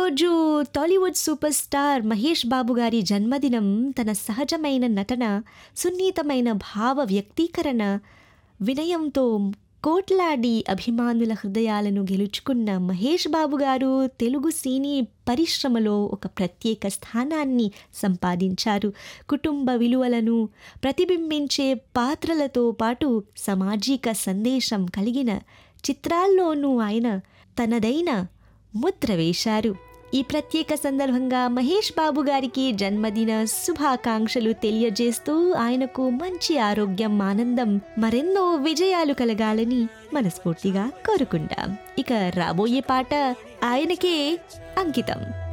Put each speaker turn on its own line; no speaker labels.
ఈరోజు Tollywood super star Mahesh Babu గారి జన్మదినం తన సహజమైన నటన సున్నితమైన భావ వ్యక్తీకరణ వినయంతో కోట్లాడి అభిమానుల హృదయాలను గెలుచుకున్న మహేష్ బాబు గారు తెలుగు సినీ పరిశ్రమలో ఒక ప్రత్యేక స్థానాన్ని సంపాదించారు కుటుంబ విలువలను ప్రతిబింబించే పాత్రలతో పాటు సామాజిక సందేశం కలిగిన చిత్రాల్లోనూ ఆయన తనదైన ముద్ర వేశారు ఈ ప్రత్యేక సందర్భంగా మహేష్ బాబు గారికి జన్మదిన శుభాకాంక్షలు తెలియజేస్తూ ఆయనకు మంచి ఆరోగ్యం ఆనందం మరెన్నో విజయాలు కలగాలని మనస్ఫూర్తిగా కోరుకుంటాం ఇక రాబోయే పాట ఆయనకే అంకితం